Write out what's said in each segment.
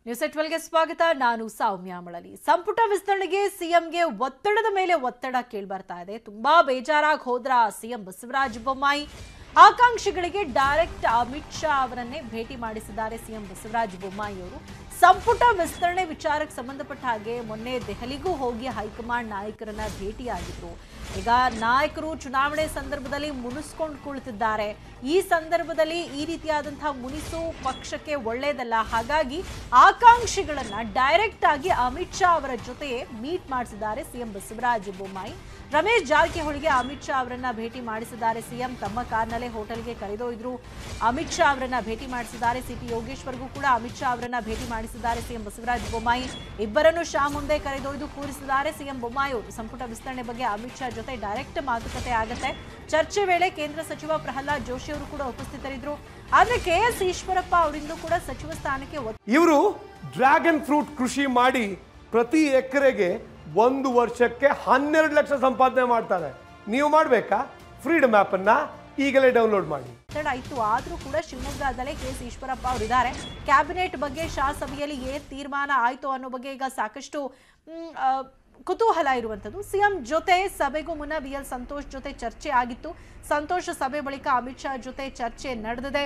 news ಟ್ವೆಲ್ಗೆ ಸ್ವಾಗತ ನಾನು ಸೌಮ್ಯ ಮಳಲಿ ಸಂಪುಟ ವಿಸ್ತರಣೆಗೆ ಸಿಎಂಗೆ ಒತ್ತಡದ ಮೇಲೆ ಒತ್ತಡ ಕೇಳ್ಬರ್ತಾ ಇದೆ ತುಂಬಾ ಬೇಜಾರಾಗಿ ಹೋದ್ರ ಸಿಎಂ ಬಸವರಾಜ ಬೊಮ್ಮಾಯಿ ಆಕಾಂಕ್ಷಿಗಳಿಗೆ ಡೈರೆಕ್ಟ್ ಅಮಿತ್ ಶಾ ಅವರನ್ನೇ ಭೇಟಿ ಮಾಡಿಸಿದ್ದಾರೆ ಸಿಎಂ ಬಸವರಾಜ ಬೊಮ್ಮಾಯಿ ಅವರು ಸಂಪುಟ ವಿಸ್ತರಣೆ ವಿಚಾರಕ್ಕೆ ಸಂಬಂಧಪಟ್ಟ ಹಾಗೆ ಮೊನ್ನೆ ದೆಹಲಿಗೂ ಹೋಗಿ ಹೈಕಮಾಂಡ್ ನಾಯಕರನ್ನ ಭೇಟಿಯಾಗಿದ್ರು ಈಗ ನಾಯಕರು ಚುನಾವಣೆ ಸಂದರ್ಭದಲ್ಲಿ ಮುನಿಸ್ಕೊಂಡು ಕುಳಿತಿದ್ದಾರೆ ಈ ಸಂದರ್ಭದಲ್ಲಿ ಈ ರೀತಿಯಾದಂತಹ ಮುನಿಸು ಪಕ್ಷಕ್ಕೆ ಒಳ್ಳೆಯದಲ್ಲ ಹಾಗಾಗಿ ಆಕಾಂಕ್ಷಿಗಳನ್ನ ಡೈರೆಕ್ಟ್ ಆಗಿ ಅಮಿತ್ ಶಾ ಅವರ ಜೊತೆ ಮೀಟ್ ಮಾಡಿಸಿದ್ದಾರೆ ಸಿಎಂ ಬಸವರಾಜ ಬೊಮ್ಮಾಯಿ ರಮೇಶ್ ಜಾರಕಿಹೊಳಿಗೆ ಅಮಿತ್ ಶಾ ಅವರನ್ನ ಭೇಟಿ ಮಾಡಿಸಿದ್ದಾರೆ ಸಿಎಂ ತಮ್ಮ ಕಾರ್ನಲ್ಲೇ ಹೋಟೆಲ್ಗೆ ಕರೆದೊಯ್ದ್ರು ಅಮಿತ್ ಶಾ ಅವರನ್ನ ಭೇಟಿ ಮಾಡಿಸಿದ್ದಾರೆ ಸಿಪಿ ಯೋಗೇಶ್ವರ್ಗೂ ಕೂಡ ಅಮಿತ್ ಶಾ ಅವರನ್ನ ಭೇಟಿ ಮಾಡಿಸಿದ್ದಾರೆ ಸಿಎಂ ಬಸವರಾಜ ಬೊಮ್ಮಾಯಿ ಇಬ್ಬರನ್ನು ಶಾ ಮುಂದೆ ಕರೆದೊಯ್ದು ಕೂರಿಸಿದ್ದಾರೆ ಸಿಎಂ ಬೊಮ್ಮಾಯಿ ಅವರು ಸಂಪುಟ ವಿಸ್ತರಣೆ ಬಗ್ಗೆ ಅಮಿತ್ ಶಾ ಜೊತೆ ಡೈರೆಕ್ಟ್ ಮಾತುಕತೆ ಆಗತ್ತೆ ಚರ್ಚೆ ವೇಳೆ ಕೇಂದ್ರ ಸಚಿವ ಪ್ರಹ್ಲಾದ್ ಜೋಶಿ ಅವರು ಕೂಡ ಉಪಸ್ಥಿತರಿದ್ರು ಆದ್ರೆ ಕೆ ಎಸ್ ಈಶ್ವರಪ್ಪ ಅವರಿಂದೂ ಕೂಡ ಸಚಿವ ಸ್ಥಾನಕ್ಕೆ ಒತ್ತು ಇವರು ಡ್ರ್ಯಾಗನ್ ಫ್ರೂಟ್ ಕೃಷಿ ಮಾಡಿ ಪ್ರತಿ ಎಕರೆಗೆ ಒಂದು ವರ್ಷಕ್ಕೆ ಹನ್ನೆರಡು ಲಕ್ಷ ಸಂಪಾದನೆ ಮಾಡ್ತಾರೆ ನೀವು ಮಾಡಬೇಕಾ ಫ್ರೀಡಮ್ ಆ್ಯಪನ್ನು ಈಗಲೇ ಡೌನ್ಲೋಡ್ ಮಾಡಿ ಒತ್ತಡ ಇತ್ತು ಆದ್ರೂ ಕೂಡ ಶಿವಮೊಗ್ಗದಲ್ಲೇ ಕೆ ಎಸ್ ಈಶ್ವರಪ್ಪ ಅವರಿದ್ದಾರೆ ಕ್ಯಾಬಿನೆಟ್ ಬಗ್ಗೆ ಶಾಸಭೆಯಲ್ಲಿ ಏನ್ ತೀರ್ಮಾನ ಆಯ್ತು ಅನ್ನೋ ಬಗ್ಗೆ ಈಗ ಸಾಕಷ್ಟು ಮ್, ಆ, ಕುತೂಹಲ ಇರುವಂತದ್ದು ಸಿಎಂ ಜೊತೆ ಸಭೆಗೂ ಮುನ್ನ ಬಿ ಎಲ್ ಸಂತೋಷ್ ಜೊತೆ ಚರ್ಚೆ ಆಗಿತ್ತು ಸಂತೋಷ್ ಸಭೆ ಬಳಿಕ ಅಮಿತ್ ಶಾ ಜೊತೆ ಚರ್ಚೆ ನಡೆದಿದೆ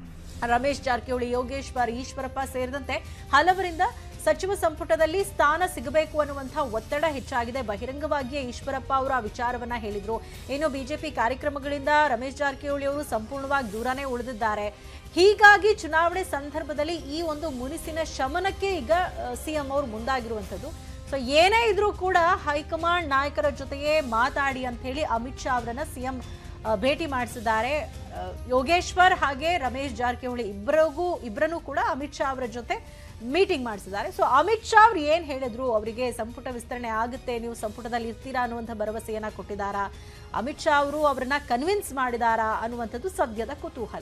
ರಮೇಶ್ ಜಾರಕಿಹೊಳಿ ಯೋಗೇಶ್ವರ್ ಈಶ್ವರಪ್ಪ ಸೇರಿದಂತೆ ಹಲವರಿಂದ ಸಚಿವ ಸಂಪುಟದಲ್ಲಿ ಸ್ಥಾನ ಸಿಗಬೇಕು ಅನ್ನುವಂತಹ ಒತ್ತಡ ಹೆಚ್ಚಾಗಿದೆ ಬಹಿರಂಗವಾಗಿಯೇ ಈಶ್ವರಪ್ಪ ಅವರು ಆ ವಿಚಾರವನ್ನ ಹೇಳಿದ್ರು ಇನ್ನು ಬಿಜೆಪಿ ಕಾರ್ಯಕ್ರಮಗಳಿಂದ ರಮೇಶ್ ಜಾರಕಿಹೊಳಿ ಅವರು ಸಂಪೂರ್ಣವಾಗಿ ದೂರನೇ ಉಳಿದಿದ್ದಾರೆ ಹೀಗಾಗಿ ಚುನಾವಣೆ ಸಂದರ್ಭದಲ್ಲಿ ಈ ಒಂದು ಮುನಿಸಿನ ಶಮನಕ್ಕೆ ಈಗ ಸಿಎಂ ಅವರು ಮುಂದಾಗಿರುವಂಥದ್ದು ಸೊ ಏನೇ ಇದ್ರೂ ಕೂಡ ಹೈಕಮಾಂಡ್ ನಾಯಕರ ಜೊತೆಗೆ ಮಾತಾಡಿ ಅಂತ ಹೇಳಿ ಅಮಿತ್ ಶಾ ಅವರನ್ನ ಸಿಎಂ ಆ, ಭೇಟಿ ಮಾಡಿಸಿದ್ದಾರೆ ಆ, ಯೋಗೇಶ್ವರ್ ಹಾಗೆ ರಮೇಶ್ ಜಾರಕಿಹೊಳಿ ಇಬ್ಬರಿಗೂ ಇಬ್ಬರನ್ನೂ ಕೂಡ ಅಮಿತ್ ಶಾ ಅವರ ಜೊತೆ ಮೀಟಿಂಗ್ ಮಾಡಿಸಿದ್ದಾರೆ ಸೊ ಅಮಿತ್ ಶಾ ಅವ್ರು ಏನ್ ಹೇಳಿದ್ರು ಅವರಿಗೆ ಸಂಪುಟ ವಿಸ್ತರಣೆ ಆಗುತ್ತೆ ನೀವು ಸಂಪುಟದಲ್ಲಿ ಇರ್ತೀರಾ ಅನ್ನುವಂಥ ಭರವಸೆಯನ್ನ ಕೊಟ್ಟಿದ್ದಾರಾ ಅಮಿತ್ ಶಾ ಅವರು ಅವರನ್ನ ಕನ್ವಿನ್ಸ್ ಮಾಡಿದಾರಾ ಅನ್ನುವಂಥದ್ದು ಸದ್ಯದ ಕುತೂಹಲ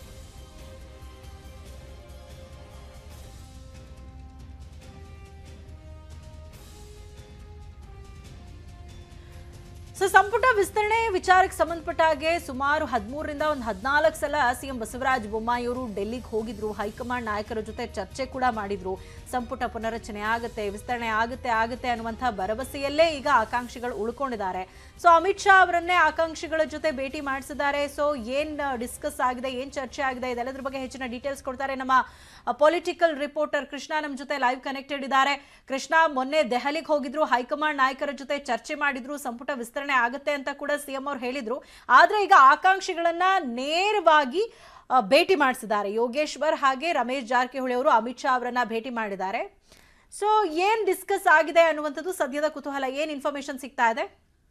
ಸೊ ಸಂಪುಟ ವಿಸ್ತರಣೆ ವಿಚಾರಕ್ಕೆ ಸಂಬಂಧಪಟ್ಟ ಹಾಗೆ ಸುಮಾರು ಹದಿಮೂರರಿಂದ ಒಂದು ಹದಿನಾಲ್ಕು ಸಲ ಸಿಎಂ ಬಸವರಾಜ ಬೊಮ್ಮಾಯಿ ಅವರು ಡೆಲ್ಲಿಗೆ ಹೋಗಿದ್ರು ಹೈಕಮಾಂಡ್ ನಾಯಕರ ಜೊತೆ ಚರ್ಚೆ ಕೂಡ ಮಾಡಿದ್ರು ಸಂಪುಟ ಪುನರಚನೆ ಆಗುತ್ತೆ ವಿಸ್ತರಣೆ ಆಗುತ್ತೆ ಆಗುತ್ತೆ ಅನ್ನುವಂಥ ಭರವಸೆಯಲ್ಲೇ ಈಗ ಆಕಾಂಕ್ಷಿಗಳು ಉಳ್ಕೊಂಡಿದ್ದಾರೆ ಸೊ ಅಮಿತ್ ಶಾ ಅವರನ್ನೇ ಆಕಾಂಕ್ಷಿಗಳ ಜೊತೆ ಭೇಟಿ ಮಾಡಿಸಿದ್ದಾರೆ ಸೊ ಏನ್ ಡಿಸ್ಕಸ್ ಆಗಿದೆ ಏನ್ ಚರ್ಚೆ ಆಗಿದೆ ಇದೆಲ್ಲದ್ರ ಬಗ್ಗೆ ಹೆಚ್ಚಿನ ಡೀಟೇಲ್ಸ್ ಕೊಡ್ತಾರೆ ನಮ್ಮ ಪೊಲಿಟಿಕಲ್ ರಿಪೋರ್ಟರ್ ಕೃಷ್ಣ ನಮ್ಮ ಜೊತೆ ಲೈವ್ ಕನೆಕ್ಟೆಡ್ ಇದ್ದಾರೆ ಕೃಷ್ಣ ಮೊನ್ನೆ ದೆಹಲಿಗೆ ಹೋಗಿದ್ರು ಹೈಕಮಾಂಡ್ ನಾಯಕರ ಜೊತೆ ಚರ್ಚೆ ಮಾಡಿದ್ರು ಸಂಪುಟ ವಿಸ್ತರಣೆ ಆಗುತ್ತೆ ಅಂತ ಕೂಡ ಸಿಎಂ ಅವರು ಹೇಳಿದ್ರು ಆದ್ರೆ ಈಗ ಆಕಾಂಕ್ಷಿಗಳನ್ನ ನೇರವಾಗಿ ಆ, ಭೇಟಿ ಮಾಡಿಸಿದ್ದಾರೆ ಯೋಗೇಶ್ವರ್ ಹಾಗೆ ರಮೇಶ್ ಜಾರಕಿಹೊಳಿ ಅವರು ಅಮಿತ್ ಶಾ ಅವರನ್ನ ಭೇಟಿ ಮಾಡಿದ್ದಾರೆ ಸೊ ಏನ್ ಡಿಸ್ಕಸ್ ಆಗಿದೆ ಅನ್ನುವಂಥದ್ದು ಸದ್ಯದ ಕುತೂಹಲ ಏನ್ ಇನ್ಫಾರ್ಮೇಶನ್ ಸಿಗ್ತಾ ಇದೆ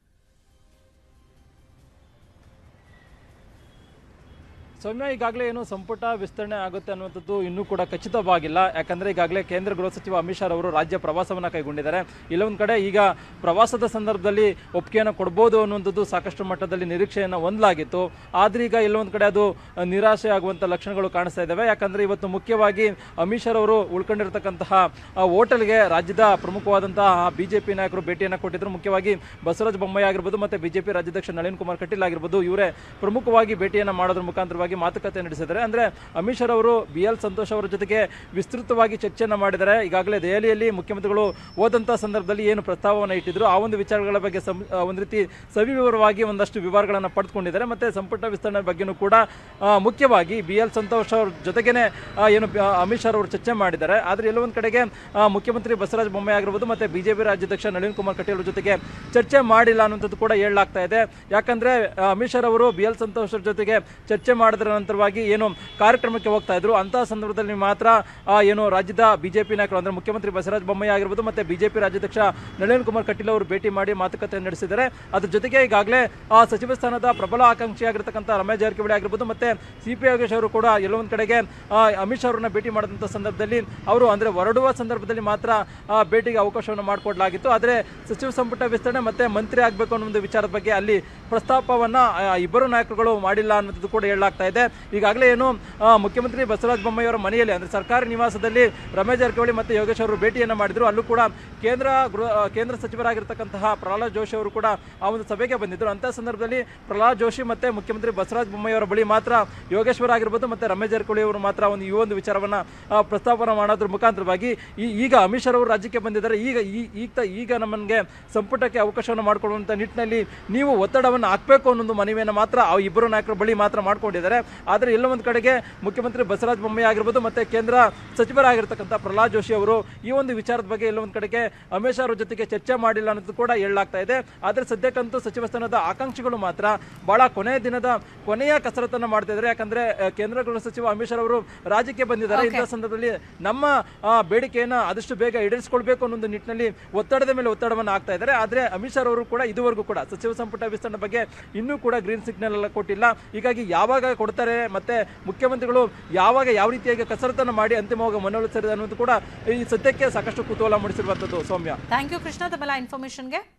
ಸೌಮ್ಯ ಈಗಾಗಲೇ ಏನು ಸಂಪುಟ ವಿಸ್ತರಣೆ ಆಗುತ್ತೆ ಅನ್ನುವಂಥದ್ದು ಇನ್ನೂ ಕೂಡ ಖಚಿತವಾಗಿಲ್ಲ ಯಾಕಂದ್ರೆ ಈಗಾಗಲೇ ಕೇಂದ್ರ ಗೃಹ ಸಚಿವ ಅಮಿತ್ ಶಾ ಅವರು ರಾಜ್ಯ ಪ್ರವಾಸವನ್ನು ಕೈಗೊಂಡಿದ್ದಾರೆ ಇಲ್ಲೊಂದು ಕಡೆ ಈಗ ಪ್ರವಾಸದ ಸಂದರ್ಭದಲ್ಲಿ ಒಪ್ಪಿಗೆಯನ್ನು ಕೊಡ್ಬೋದು ಅನ್ನುವಂಥದ್ದು ಸಾಕಷ್ಟು ಮಟ್ಟದಲ್ಲಿ ನಿರೀಕ್ಷೆಯನ್ನು ಹೊಂದಲಾಗಿತ್ತು ಆದ್ರೆ ಈಗ ಇಲ್ಲೊಂದು ಕಡೆ ಅದು ಅಹ್, ನಿರಾಶೆ ಆಗುವಂಥ ಲಕ್ಷಣಗಳು ಕಾಣಿಸ್ತಾ ಇದ್ದಾವೆ ಯಾಕಂದ್ರೆ ಇವತ್ತು ಮುಖ್ಯವಾಗಿ ಅಮಿತ್ ಶಾ ಅವರು ಉಳ್ಕೊಂಡಿರ್ತಕ್ಕಂತಹ ಆ, ಹೋಟೆಲ್ಗೆ ರಾಜ್ಯದ ಪ್ರಮುಖವಾದಂತಹ ಬಿಜೆಪಿ ನಾಯಕರು ಭೇಟಿಯನ್ನು ಕೊಟ್ಟಿದ್ರು ಮುಖ್ಯವಾಗಿ ಬಸವರಾಜ ಬೊಮ್ಮಾಯಿ ಆಗಿರ್ಬೋದು ಮತ್ತೆ ಬಿಜೆಪಿ ರಾಜ್ಯಾಧ್ಯಕ್ಷ ನಳಿನ್ ಕುಮಾರ್ ಕಟೀಲ್ ಆಗಿರ್ಬೋದು ಇವರೇ ಪ್ರಮುಖವಾಗಿ ಭೇಟಿಯನ್ನು ಮಾಡೋದ್ರ ಮುಖಾಂತರವಾಗಿ ಮಾತುಕತೆ ನಡೆಸಿದ್ದಾರೆ ಅಂದ್ರೆ ಅಮಿತ್ ಶಾ ಅವರು ಬಿ ಎಲ್ ಸಂತೋಷ್ ಅವರ ಜೊತೆಗೆ ವಿಸ್ತೃತವಾಗಿ ಚರ್ಚೆಯನ್ನು ಮಾಡಿದ್ದಾರೆ ಈಗಾಗಲೇ ದೆಹಲಿಯಲ್ಲಿ ಮುಖ್ಯಮಂತ್ರಿಗಳು ಹೋದಂತಹ ಸಂದರ್ಭದಲ್ಲಿ ಏನು ಪ್ರಸ್ತಾವವನ್ನು ಇಟ್ಟಿದ್ರು ಆ ಒಂದು ವಿಚಾರಗಳ ಬಗ್ಗೆ ಸಂ- ಆ, ಒಂದು ರೀತಿ ಸವಿವರವಾಗಿ ಒಂದಷ್ಟು ವಿವರಗಳನ್ನು ಪಡೆದುಕೊಂಡಿದ್ದಾರೆ ಮತ್ತೆ ಸಂಪುಟ ವಿಸ್ತರಣೆ ಬಗ್ಗೆನೂ ಕೂಡ ಆ, ಮುಖ್ಯವಾಗಿ ಬಿ ಎಲ್ ಸಂತೋಷ್ ಅವ್ರ ಜೊತೆಗೇನೆ ಆ, ಏನು ಆ, ಅಮಿತ್ ಶಾ ಅವರು ಚರ್ಚೆ ಮಾಡಿದ್ದಾರೆ ಆದರೆ ಎಲ್ಲೋ ಒಂದು ಕಡೆಗೆ ಆ, ಮುಖ್ಯಮಂತ್ರಿ ಬಸವರಾಜ ಬೊಮ್ಮಾಯಿ ಆಗಿರ್ಬೋದು ಮತ್ತೆ ಬಿಜೆಪಿ ರಾಜ್ಯಾಧ್ಯಕ್ಷ ನಳಿನ್ ಕುಮಾರ್ ಕಟೀಲ್ ಅವ್ರ ಜೊತೆಗೆ ಚರ್ಚೆ ಮಾಡಿಲ್ಲ ಅನ್ನುವಂಥದ್ದು ಕೂಡ ಹೇಳಲಾಗ್ತಾ ಇದೆ ಯಾಕಂದ್ರೆ ಆ, ಅಮಿತ್ ಶಾ ಅವರು ಬಿ ಎಲ್ ಸಂತೋಷ್ ಅವ್ರ ಜೊತೆಗೆ ಚರ್ಚೆ ಮಾಡಿದ್ರ ನಂತರವಾಗಿ ಏನು ಕಾರ್ಯಕ್ರಮಕ್ಕೆ ಹೋಗ್ತಾ ಇದ್ರು ಅಂತಹ ಸಂದರ್ಭದಲ್ಲಿ ಮಾತ್ರ ಆ, ಏನು ರಾಜ್ಯದ ಬಿಜೆಪಿ ನಾಯಕರು ಅಂದ್ರೆ ಮುಖ್ಯಮಂತ್ರಿ ಬಸವರಾಜ ಬೊಮ್ಮಾಯಿ ಆಗಿರ್ಬೋದು ಮತ್ತೆ ಬಿಜೆಪಿ ರಾಜ್ಯಾಧ್ಯಕ್ಷ ನಳಿನ್ ಕುಮಾರ್ ಕಟೀಲ್ ಅವರು ಭೇಟಿ ಮಾಡಿ ಮಾತುಕತೆ ನಡೆಸಿದ್ದಾರೆ ಅದ್ರ ಜೊತೆಗೆ ಈಗಾಗಲೇ ಆ ಸಚಿವ ಸ್ಥಾನದ ಪ್ರಬಲ ಆಕಾಂಕ್ಷಿಯಾಗಿರ್ತಕ್ಕಂಥ ರಮೇಶ್ ಜಾರಕಿಹೊಳಿ ಆಗಿರ್ಬೋದು ಮತ್ತೆ ಸಿ ಪಿ ಯೋಗೇಶ್ ಅವರು ಕೂಡ ಎಲ್ಲೋ ಒಂದು ಕಡೆಗೆ ಆ, ಅಮಿತ್ ಶಾ ಅವರನ್ನ ಭೇಟಿ ಮಾಡಿದಂಥ ಸಂದರ್ಭದಲ್ಲಿ ಅವರು ಅಂದ್ರೆ ಹೊರಡುವ ಸಂದರ್ಭದಲ್ಲಿ ಮಾತ್ರ ಆ ಭೇಟಿಗೆ ಅವಕಾಶವನ್ನು ಮಾಡಿಕೊಡ್ಲಾಗಿತ್ತು ಆದರೆ ಸಚಿವ ಸಂಪುಟ ವಿಸ್ತರಣೆ ಮತ್ತೆ ಮಂತ್ರಿ ಆಗಬೇಕು ಅನ್ನೋ ಒಂದು ವಿಚಾರದ ಬಗ್ಗೆ ಅಲ್ಲಿ ಪ್ರಸ್ತಾಪವನ್ನ ಆ, ಇಬ್ಬರು ನಾಯಕರುಗಳು ಮಾಡಿಲ್ಲ ಅನ್ನೋದು ಕೂಡ ಹೇಳಲಾಗ್ತಾ ಇದೆ ಈಗಾಗಲೇ ಏನು ಆ, ಮುಖ್ಯಮಂತ್ರಿ ಬಸವರಾಜ ಬೊಮ್ಮಾಯಿ ಅವರ ಮನೆಯಲ್ಲಿ ಅಂದ್ರೆ ಸರ್ಕಾರಿ ನಿವಾಸದಲ್ಲಿ ರಮೇಶ್ ಜಾರಕಿಹೊಳಿ ಮತ್ತೆ ಯೋಗೇಶ್ ಅವರು ಭೇಟಿಯನ್ನ ಮಾಡಿದ್ರು ಅಲ್ಲೂ ಕೂಡ ಕೇಂದ್ರ ಗೃಹ ಆ, ಕೇಂದ್ರ ಸಚಿವರಾಗಿರ್ತಕ್ಕಂತಹ ಪ್ರಹ್ಲಾದ್ ಜೋಶಿ ಅವರು ಕೂಡ ಆ ಒಂದು ಸಭೆಗೆ ಬಂದಿದ್ದರು ಅಂತ ಸಂದರ್ಭದಲ್ಲಿ ಪ್ರಹ್ಲಾದ್ ಜೋಶಿ ಮತ್ತೆ ಮುಖ್ಯಮಂತ್ರಿ ಬಸವರಾಜ ಬೊಮ್ಮಾಯಿ ಅವರ ಬಳಿ ಮಾತ್ರ ಯೋಗೇಶ್ವರ್ ಆಗಿರ್ಬೋದು ಮತ್ತೆ ರಮೇಶ್ ಜಾರಕಿಹೊಳಿ ಅವರು ಮಾತ್ರ ಒಂದು ಈ ಒಂದು ವಿಚಾರವನ್ನ ಆ, ಪ್ರಸ್ತಾಪನ ಮಾಡೋದ್ರ ಮುಖಾಂತರವಾಗಿ ಈ- ಈಗ ಅಮಿತ್ ಶಾ ಅವರು ರಾಜ್ಯಕ್ಕೆ ಬಂದಿದ್ದಾರೆ ಈಗ ಈ ಈಗ ಈಗ ನಮಗೆ ಸಂಪುಟಕ್ಕೆ ಅವಕಾಶವನ್ನು ಮಾಡಿಕೊಳ್ಳುವಂಥ ನಿಟ್ಟಿನಲ್ಲಿ ನೀವು ಒತ್ತಡವನ್ನು ಹಾಕಬೇಕು ಅನ್ನೊಂದು ಮನವಿಯನ್ನು ಮಾತ್ರ ಆ ಇಬ್ಬರು ನಾಯಕರ ಬಳಿ ಮಾತ್ರ ಮಾಡ್ಕೊಂಡಿದ್ದಾರೆ ಆದರೆ ಎಲ್ಲ ಒಂದು ಕಡೆಗೆ ಮುಖ್ಯಮಂತ್ರಿ ಬಸವರಾಜ ಬೊಮ್ಮಾಯಿ ಆಗಿರ್ಬೋದು ಮತ್ತೆ ಕೇಂದ್ರ ಸಚಿವರಾಗಿರ್ತಕ್ಕಂಥ ಪ್ರಹ್ಲಾದ್ ಜೋಶಿ ಅವರು ಈ ಒಂದು ವಿಚಾರದ ಬಗ್ಗೆ ಎಲ್ಲ ಒಂದು ಕಡೆಗೆ ಅಮಿತ್ ಶಾ ಅವರ ಜೊತೆಗೆ ಚರ್ಚೆ ಮಾಡಿಲ್ಲ ಅನ್ನೋದು ಕೂಡ ಹೇಳಲಾಗ್ತಾ ಇದೆ ಆದರೆ ಸದ್ಯಕ್ಕಂತೂ ಸಚಿವ ಸ್ಥಾನದ ಆಕಾಂಕ್ಷಿಗಳು ಮಾತ್ರ ಬಹಳ ಕೊನೆಯ ದಿನದ ಕೊನೆಯ ಕಸರತ್ತನ್ನು ಮಾಡ್ತಾ ಇದ್ದಾರೆ ಯಾಕಂದ್ರೆ ಆ, ಕೇಂದ್ರ ಗೃಹ ಸಚಿವ ಅಮಿತ್ ಶಾ ಅವರು ರಾಜ್ಯಕ್ಕೆ ಬಂದಿದ್ದಾರೆ ಇಂಥ ಸಂದರ್ಭದಲ್ಲಿ ನಮ್ಮ ಆ, ಬೇಡಿಕೆಯನ್ನ ಆದಷ್ಟು ಬೇಗ ಈಡೇರಿಸಿಕೊಳ್ಬೇಕು ಅನ್ನೋ ಒಂದು ನಿಟ್ಟಿನಲ್ಲಿ ಒತ್ತಡದ ಮೇಲೆ ಒತ್ತಡವನ್ನು ಹಾಕ್ತಾ ಇದ್ದಾರೆ ಆದರೆ ಅಮಿತ್ ಶಾ ಅವರು ಕೂಡ ಇದುವರೆಗೂ ಕೂಡ ಸಚಿವ ಸಂಪುಟ ವಿಸ್ತರಣೆ ಬಗ್ಗೆ ಇನ್ನೂ ಕೂಡ ಗ್ರೀನ್ ಸಿಗ್ನಲ್ ಎಲ್ಲ ಕೊಟ್ಟಿಲ್ಲ ಹೀಗಾಗಿ ಯಾವಾಗ ಕೊಡ್ತಾರೆ ಮತ್ತೆ ಮುಖ್ಯಮಂತ್ರಿಗಳು ಯಾವಾಗ ಯಾವ ರೀತಿಯಾಗಿ ಕಸರತ್ತನ್ನು ಮಾಡಿ ಅಂತಿಮವಾಗಿ ಮನವೊಲಿಸಿದ್ದಾರೆ ಅನ್ನೋದು ಕೂಡ ಈ ಸದ್ಯಕ್ಕೆ ಸಾಕಷ್ಟು ಕುತೂಹಲ ಮೂಡಿಸಿರುವಂಥದ್ದು ಸೌಮ್ಯ ಥ್ಯಾಂಕ್ ಯು ಕೃಷ್ಣ ತಮ್ಮೆಲ್ಲ ಇನ್ಫಾರ್ಮೇಶನ್ಗೆ